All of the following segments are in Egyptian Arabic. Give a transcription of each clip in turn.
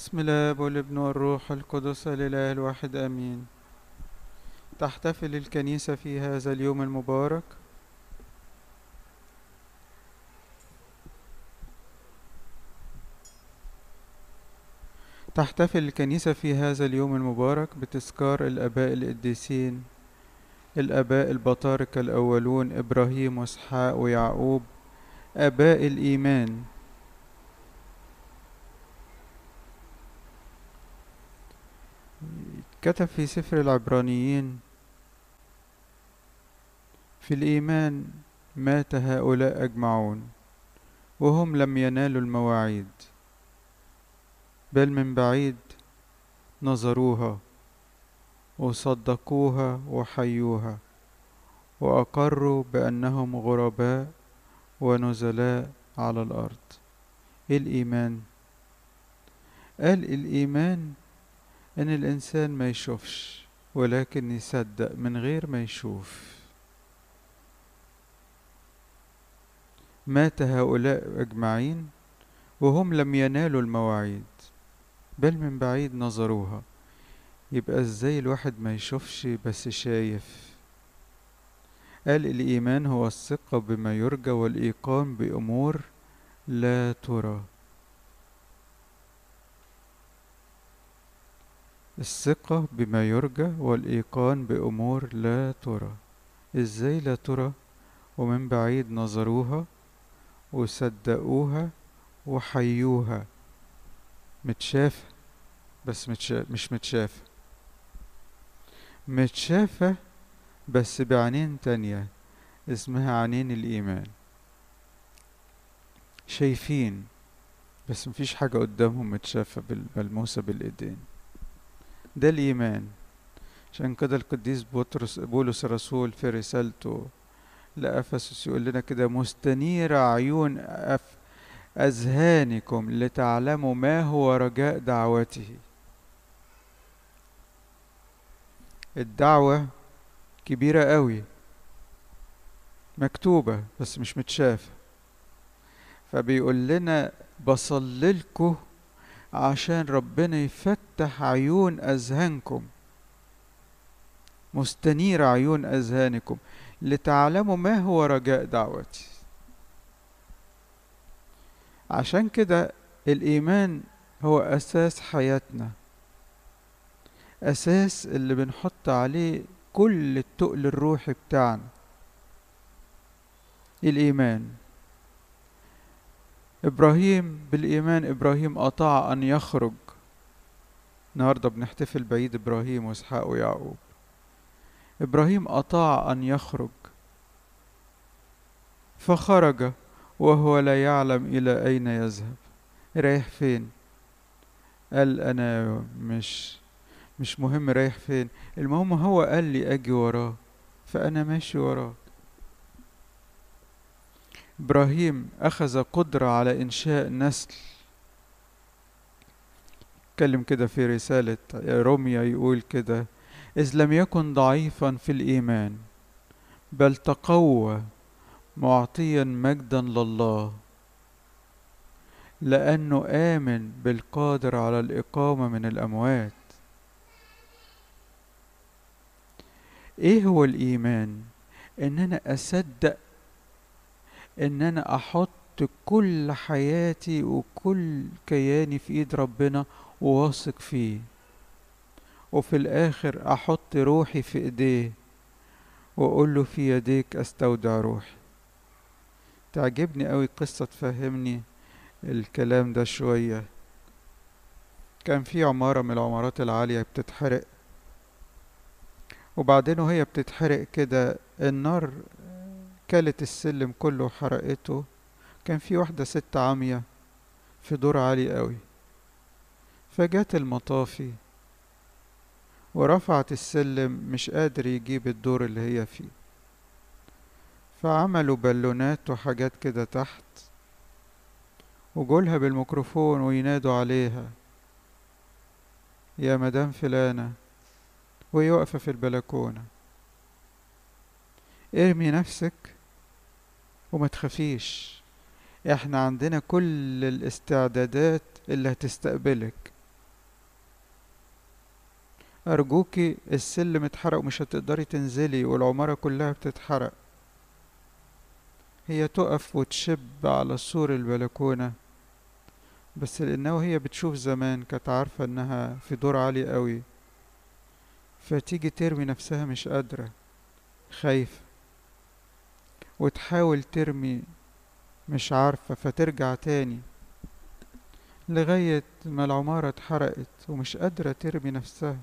بسم الله والابن والروح القدس الإله الواحد آمين تحتفل الكنيسة في هذا اليوم المبارك تحتفل الكنيسة في هذا اليوم المبارك بتذكار الآباء القديسين الآباء البطاركة الأولون إبراهيم وإسحاق ويعقوب آباء الإيمان كتب في سفر العبرانيين في الإيمان مات هؤلاء أجمعون وهم لم ينالوا المواعيد بل من بعيد نظروها وصدقوها وحيوها وأقروا بأنهم غرباء ونزلاء على الأرض إيه الإيمان قال الإيمان إن الإنسان ما يشوفش ولكن يصدق من غير ما يشوف مات هؤلاء أجمعين وهم لم ينالوا المواعيد بل من بعيد نظروها يبقى ازاي الواحد ما يشوفش بس شايف قال الإيمان هو الثقة بما يرجى والإيقان بأمور لا ترى الثقة بما يرجى والإيقان بأمور لا ترى إزاي لا ترى ومن بعيد نظروها وصدقوها وحيوها متشافة بس متشا... مش متشافة متشافة بس بعينين تانية اسمها عينين الإيمان شايفين بس مفيش حاجة قدامهم متشافة بالملموسة بالإيدين ده الإيمان عشان كده القديس بطرس بولس الرسول في رسالته لأفسس يقول لنا كده مستنير عيون أف أذهانكم لتعلموا ما هو رجاء دعوته الدعوة كبيرة قوي مكتوبة بس مش متشافة فبيقول لنا بصللكوا عشان ربنا يفتح عيون أذهانكم مستنير عيون أذهانكم لتعلموا ما هو رجاء دعوتي عشان كده الإيمان هو أساس حياتنا أساس اللي بنحط عليه كل التقل الروحي بتاعنا الإيمان إبراهيم بالإيمان إبراهيم أطاع أن يخرج النهاردة بنحتفل بعيد إبراهيم وإسحاق ويعقوب إبراهيم أطاع أن يخرج فخرج وهو لا يعلم إلى أين يذهب رايح فين قال أنا مش مش مهم رايح فين المهم هو قال لي أجي وراه فأنا ماشي وراه إبراهيم أخذ قدرة على إنشاء نسل اتكلم كده في رسالة روميا يقول كده إذ لم يكن ضعيفا في الإيمان بل تقوى معطيا مجدا لله لأنه آمن بالقادر على الإقامة من الأموات إيه هو الإيمان؟ إن أنا أصدق إن أنا أحط كل حياتي وكل كياني في إيد ربنا وواثق فيه وفي الآخر أحط روحي في إيديه وأقول له في يديك أستودع روحي تعجبني قوي قصة تفهمني الكلام ده شوية كان في عمارة من العمارات العالية بتتحرق وبعدين وهي بتتحرق كده النار كلت السلم كله وحرقته كان في واحدة ست عامية في دور عالي قوي فجات المطافي ورفعت السلم مش قادر يجيب الدور اللي هي فيه فعملوا بالونات وحاجات كده تحت وجولها بالميكروفون وينادوا عليها يا مدام فلانة وهي واقفة في البلكونة ارمي نفسك وما تخافيش احنا عندنا كل الاستعدادات اللي هتستقبلك أرجوكي السلم اتحرق ومش هتقدري تنزلي والعمارة كلها بتتحرق هي تقف وتشب على سور البلكونة بس لأنه هي بتشوف زمان كانت عارفة إنها في دور عالي قوي فتيجي ترمي نفسها مش قادرة خايفة وتحاول ترمي مش عارفة فترجع تاني لغاية ما العمارة اتحرقت ومش قادرة ترمي نفسها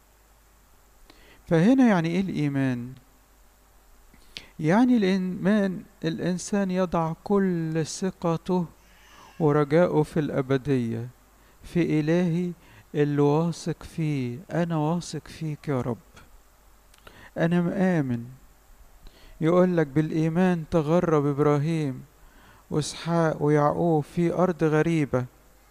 فهنا يعني ايه الإيمان؟ يعني الإيمان الإنسان يضع كل ثقته ورجاؤه في الأبدية في إلهي اللي واثق فيه أنا واثق فيك يا رب أنا مآمن يقول لك بالإيمان تغرب إبراهيم وإسحاق ويعقوب في أرض غريبة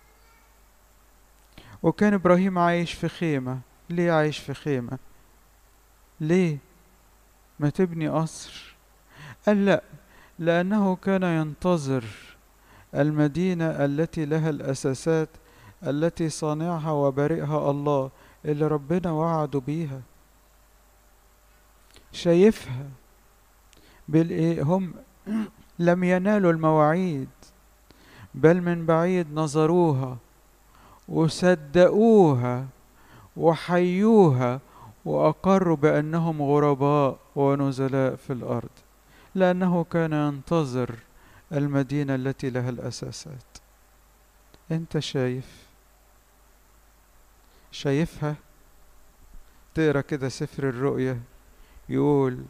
وكان إبراهيم عايش في خيمة ليه عايش في خيمة ليه ما تبني قصر قال لا لأنه كان ينتظر المدينة التي لها الأساسات التي صانعها وبارئها الله اللي ربنا وعده بيها شايفها بالإيه هم لم ينالوا المواعيد بل من بعيد نظروها وصدقوها وحيوها وأقروا بأنهم غرباء ونزلاء في الأرض لأنه كان ينتظر المدينة التي لها الأساسات أنت شايف شايفها تقرا كده سفر الرؤيا يقول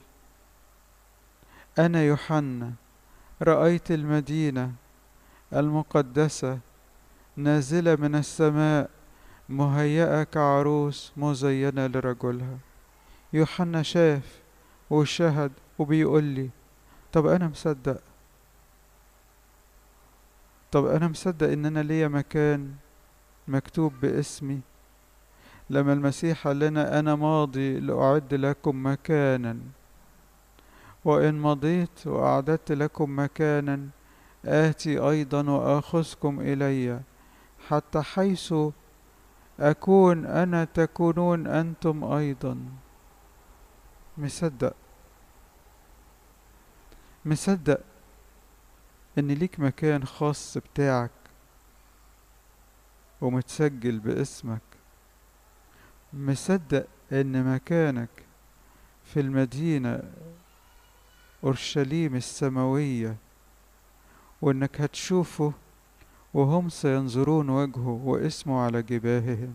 أنا يوحنا رأيت المدينة المقدسة نازلة من السماء مهيئة كعروس مزينة لرجلها يوحنا شاف وشهد وبيقول لي طب أنا مصدق طب أنا مصدق إن أنا ليا مكان مكتوب باسمي لما المسيح قال لنا أنا ماضي لأعد لكم مكانا وإن مضيت وأعددت لكم مكانا آتي أيضا وآخذكم إلي حتى حيث أكون أنا تكونون أنتم أيضا مصدق مصدق إن ليك مكان خاص بتاعك ومتسجل باسمك مصدق إن مكانك في المدينة أورشليم السماوية وإنك هتشوفه وهم سينظرون وجهه واسمه على جباههم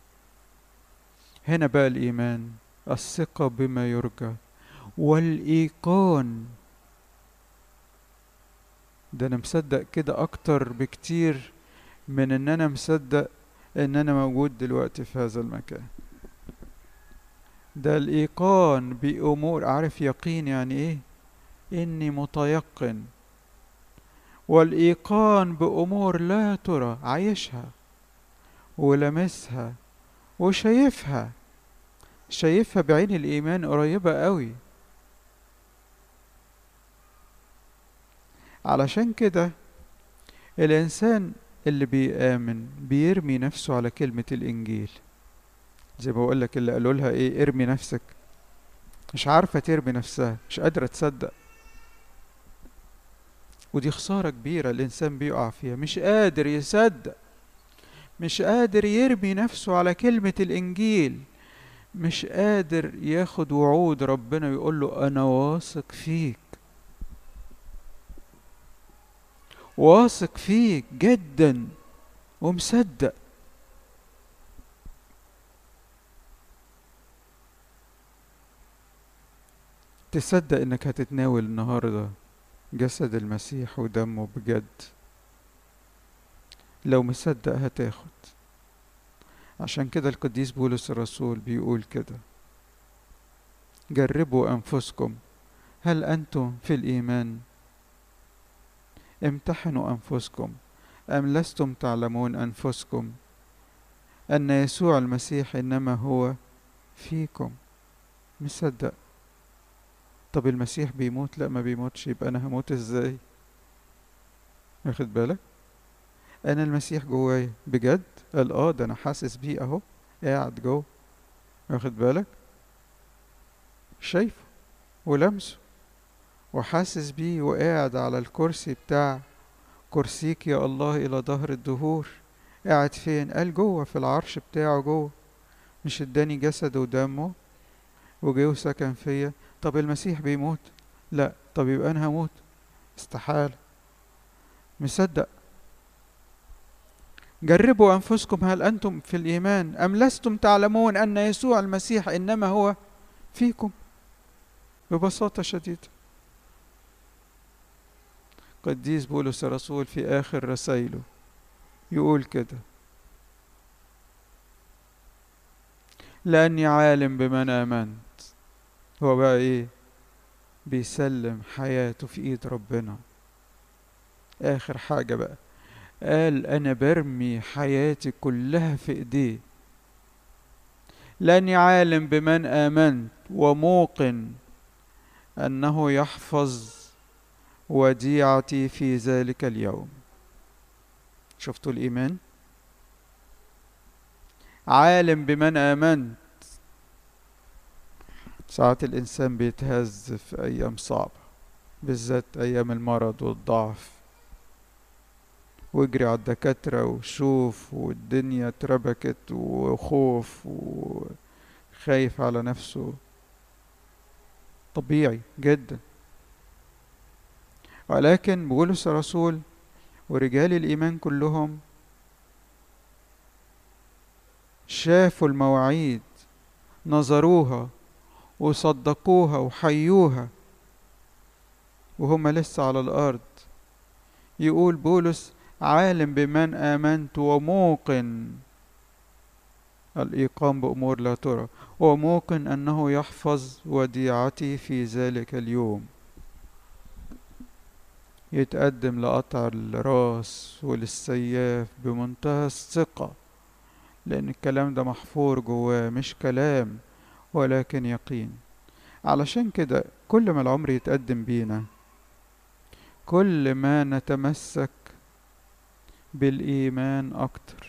هنا بقى الإيمان الثقة بما يرجى والإيقان ده أنا مصدق كده أكتر بكتير من إن أنا مصدق إن أنا موجود دلوقتي في هذا المكان ده الإيقان بأمور عارف يقين يعني إيه إني متيقن والإيقان بأمور لا ترى عايشها ولمسها وشايفها شايفها بعين الإيمان قريبة قوي علشان كده الإنسان اللي بيآمن بيرمي نفسه على كلمة الإنجيل زي ما بقول لك اللي قالوا لها إيه ارمي نفسك مش عارفة ترمي نفسها مش قادرة تصدق ودي خسارة كبيرة الإنسان بيقع فيها مش قادر يصدق مش قادر يرمي نفسه على كلمة الإنجيل مش قادر ياخد وعود ربنا ويقول له أنا واثق فيك واثق فيك جدا ومصدق تصدق انك هتتناول النهارده جسد المسيح ودمه بجد لو مصدق هتاخد عشان كده القديس بولس الرسول بيقول كده جربوا انفسكم هل انتم في الايمان امتحنوا انفسكم ام لستم تعلمون انفسكم ان يسوع المسيح انما هو فيكم مصدق طب المسيح بيموت لا ما بيموتش يبقى انا هموت ازاي واخد بالك انا المسيح جوايا بجد قال اه ده انا حاسس بيه اهو قاعد جوه واخد بالك شايفه ولمسه وحاسس بيه وقاعد على الكرسي بتاع كرسيك يا الله إلى ظهر الدهور قاعد فين قال جوه في العرش بتاعه جوه مش اداني جسد ودمه وجه وسكن فيا طب المسيح بيموت لا طب يبقى انا هموت استحالة مصدق جربوا أنفسكم هل أنتم في الإيمان أم لستم تعلمون أن يسوع المسيح إنما هو فيكم ببساطة شديدة قديس بولس الرسول في آخر رسائله يقول كده لأني عالم بمن آمنت هو بقى إيه بيسلم حياته في إيد ربنا آخر حاجة بقى قال أنا برمي حياتي كلها في إيديه لأني عالم بمن آمنت وموقن أنه يحفظ وديعتي في ذلك اليوم شفتوا الإيمان عالم بمن آمنت ساعات الإنسان بيتهز في أيام صعبة بالذات أيام المرض والضعف واجري على الدكاترة وشوف والدنيا اتربكت وخوف وخايف على نفسه طبيعي جدا ولكن بولس الرسول ورجال الإيمان كلهم شافوا المواعيد نظروها وصدقوها وحيوها وهم لسه على الأرض يقول بولس عالم بمن آمنت وموقن الإيقام بأمور لا ترى وموقن أنه يحفظ وديعتي في ذلك اليوم يتقدم لقطع الراس وللسياف بمنتهى الثقة لأن الكلام ده محفور جواه مش كلام ولكن يقين علشان كده كل ما العمر يتقدم بينا كل ما نتمسك بالإيمان أكتر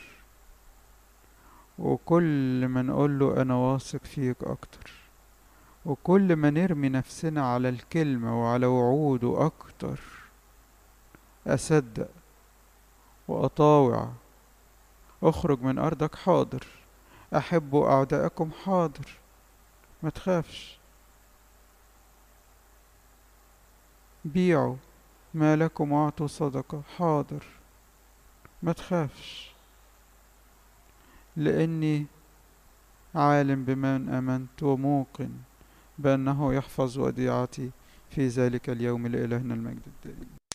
وكل ما نقول له أنا واثق فيك أكتر وكل ما نرمي نفسنا على الكلمة وعلى وعوده أكتر أصدق وأطاوع اخرج من أرضك حاضر أحبوا أعداءكم حاضر ما تخافش بيعوا ما لكم واعطوا صدقة حاضر ما تخافش لأني عالم بمن آمنت وموقن بأنه يحفظ وديعتي في ذلك اليوم لإلهنا المجد الدائم